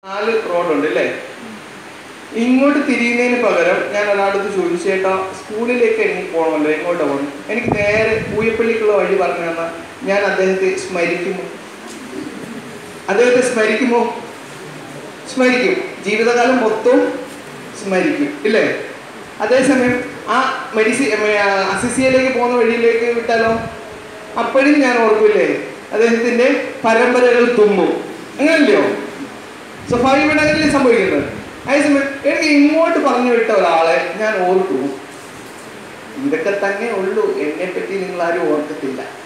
നാല് റോഡുണ്ട് അല്ലേ ഇങ്ങോട്ട് തിരിയുന്നതിന് പകരം ഞാൻ ഒരാളടുത്ത് ചോദിച്ചു ചേട്ടാ സ്കൂളിലേക്ക് എനിക്ക് പോകണമല്ലോ എങ്ങോട്ടാ പോകണം എനിക്ക് നേരെ പൂയപ്പള്ളിക്കുള്ള വഴി പറഞ്ഞു തന്നാൽ ഞാൻ അദ്ദേഹത്തെ സ്മരിക്കുമോ അദ്ദേഹത്തെ സ്മരിക്കുമോ സ്മരിക്കും ജീവിതകാലം മൊത്തം സ്മരിക്കും ഇല്ലേ അതേസമയം ആ മെഡിസി അസിസിയയിലേക്ക് പോകുന്ന വഴിയിലേക്ക് വിട്ടാലോ അപ്പോഴും ഞാൻ ഓർക്കില്ലേ അദ്ദേഹത്തിന്റെ പരമ്പരകൾ തുമ്മും അങ്ങനല്ലയോ സ്വാഭാവികമായിട്ടല്ലേ സംഭവിക്കുന്നത് അതേസമയം എനിക്ക് ഇങ്ങോട്ട് പറഞ്ഞു വിട്ട ഒരാളെ ഞാൻ ഓർത്തു ഇതൊക്കെ തന്നെ ഉള്ളൂ എന്നെ പറ്റി നിങ്ങൾ ആരും ഓർക്കത്തില്ല